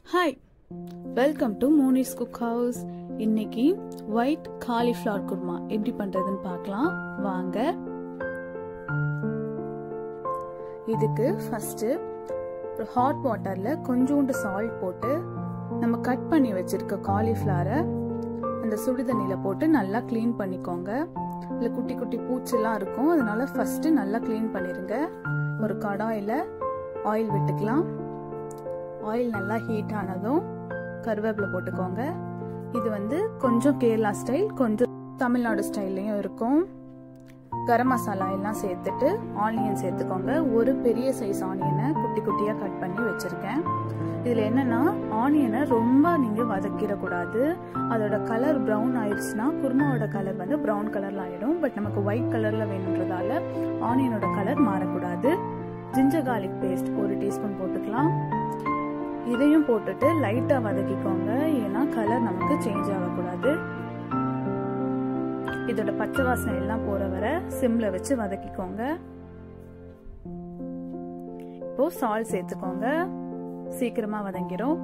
hi welcome to Monis cook house இன்னைக்கு white cauliflower kurma எப்படி பண்றதுன்னு பார்க்கலாம் வாங்க இதுக்கு ஃபர்ஸ்ட் ஒரு ஹாட் வாட்டர்ல கொஞ்சோண்டு சால்ட் போட்டு நம்ம கட் பண்ணி வச்சிருக்க காலிஃப்ளவரை அந்த சுடுதண்ணியில் போட்டு நல்லா க்ளீன் பண்ணிக்கோங்க இல்லை குட்டி குட்டி பூச்செல்லாம் இருக்கும் அதனால ஃபர்ஸ்ட் நல்லா க்ளீன் பண்ணிருங்க ஒரு கடாயில் ஆயில் விட்டுக்கலாம் ஆயில் நல்லா ஹீட் ஆனதும் கருவேப்பிலை போட்டுக்கோங்க இது வந்து கொஞ்சம் கேரளா ஸ்டைல் கொஞ்சம் தமிழ்நாடு ஸ்டைல்லையும் இருக்கும் கரம் மசாலா எல்லாம் சேர்த்துட்டு ஆனியன் சேர்த்துக்கோங்க ஒரு பெரிய சைஸ் ஆனியனை குட்டி குட்டியாக கட் பண்ணி வச்சுருக்கேன் இதில் என்னன்னா ஆனியனை ரொம்ப நீங்கள் வதக்கிடக்கூடாது அதோட கலர் ப்ரௌன் ஆயிடுச்சுன்னா குருமாவோட கலர் வந்து ப்ரௌன் கலரில் ஆகிடும் பட் நமக்கு ஒயிட் கலரில் வேணுன்றதால ஆனியனோட கலர் மாறக்கூடாது ஜிஞ்சர் கார்லிக் பேஸ்ட் ஒரு டீஸ்பூன் போட்டுக்கலாம் இதையும் போட்டுட்டு லைட்டாக வதக்கிக்கோங்க ஏன்னா கலர் நமக்கு சேஞ்ச் ஆகக்கூடாது இதோட பச்சை வாசனை எல்லாம் போற வர சிம்ல வச்சு வதக்கிக்கோங்க இப்போ சால்ட் சேர்த்துக்கோங்க சீக்கிரமா வதங்கிடும்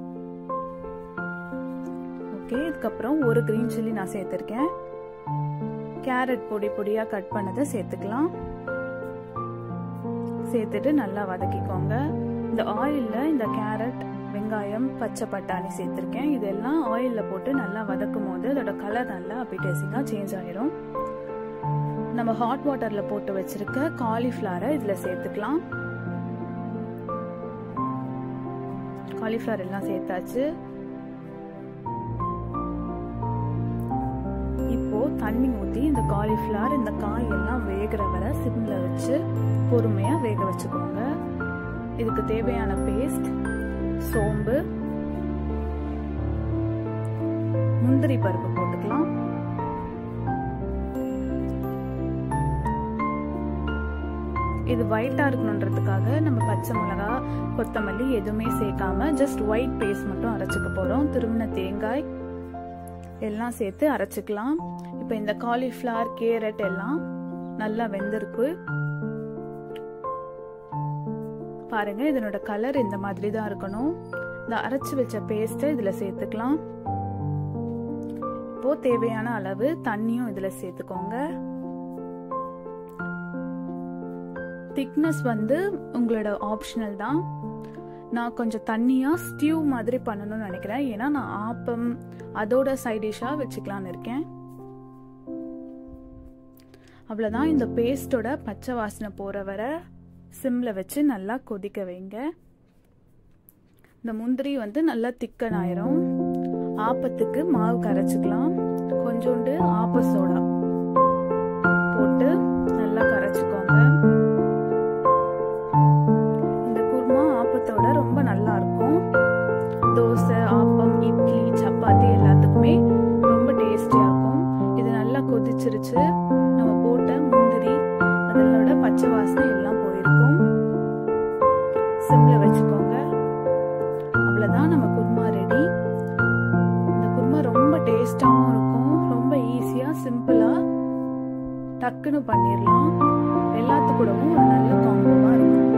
ஓகே இதுக்கப்புறம் ஒரு கிரீன் சில்லி நான் சேர்த்திருக்கேன் கேரட் பொடி பொடியா கட் பண்ணதை சேர்த்துக்கலாம் சேர்த்துட்டு நல்லா வதக்கிக்கோங்க இந்த ஆயிலில் இந்த கேரட் வெங்காயம் பச்சை பட்டாணி சேர்த்துருக்கேன் இதெல்லாம் ஆயிலில் போட்டு நல்லா வதக்கும் போது அதோட கலர் நல்லா அப்பிடேசிங்காக சேஞ்ச் ஆயிரும் நம்ம ஹாட் வாட்டரில் போட்டு வச்சிருக்க காலிஃப்ளவரை இதில் சேர்த்துக்கலாம் காலிஃப்ளவர் எல்லாம் சேர்த்தாச்சு இப்போ தண்ணி ஊற்றி இந்த காலிஃப்ளவர் இந்த காய் எல்லாம் வேகிற வர சிம்ல வச்சு பொறுமையாக வேக வச்சுக்கோங்க இதுக்கு தேவையான பேஸ்ட் சோம்பு முந்திரி பருப்பு போட்டுக்கலாம் இது ஒயிட்டா இருக்கணுன்றதுக்காக நம்ம பச்சை மிளகா கொத்தமல்லி எதுவுமே சேர்க்காம ஜஸ்ட் ஒயிட் பேஸ்ட் மட்டும் அரைச்சிக்க போறோம் திரும்பின தேங்காய் எல்லாம் சேர்த்து அரைச்சிக்கலாம் இப்போ இந்த காலிஃப்ளவர் கேரட் எல்லாம் நல்லா வெந்திருக்கு பாருங்க இதனோட கலர் இந்த மாதிரி தான் இருக்கணும் இந்த அரைச்சு வச்ச பேஸ்ட்டை இதில் சேர்த்துக்கலாம் இப்போ தேவையான அளவு தண்ணியும் இதில் சேர்த்துக்கோங்க திக்னஸ் வந்து உங்களோட ஆப்ஷனல் தான் நான் கொஞ்சம் தண்ணியாக ஸ்டியூ மாதிரி பண்ணணும்னு நினைக்கிறேன் ஏன்னா நான் ஆப்பம் அதோட சைட் டிஷ்ஷாக வச்சுக்கலான்னு இருக்கேன் அவ்வளோதான் இந்த பேஸ்டோட பச்சை வாசனை போகிற வரை சிம்மில் வச்சு நல்லா கொதிக்க வைங்க இந்த முந்திரி வந்து நல்லா திக்கன் ஆயிரும் ஆப்பத்துக்கு மாவு கரைச்சிக்கலாம் கொஞ்சோண்டு ஆப்ப சோடா போட்டு நல்லா கரைச்சிக்கோங்க இந்த குருமா ஆப்பத்தோட ரொம்ப நல்லா இருக்கும் தோசை ஆப்பம் இட்லி சப்பாத்தி எல்லாத்துக்குமே ரொம்ப டேஸ்டியாக இருக்கும் இது நல்லா கொதிச்சிருச்சு நம்ம போட்ட முந்திரி அதனோட பச்சை வாசனை எல்லாம் போயிருக்கும் சிம்ல வச்சுக்கோங்க அவ்வளோதான் நம்ம குருமா ரெடி இந்த குருமா ரொம்ப டேஸ்டாகவும் இருக்கும் ரொம்ப ஈஸியாக சிம்பிளாக டக்குன்னு பண்ணிடலாம் எல்லாத்து கூடவும் ஒரு நல்ல காம்போவாக இருக்கும்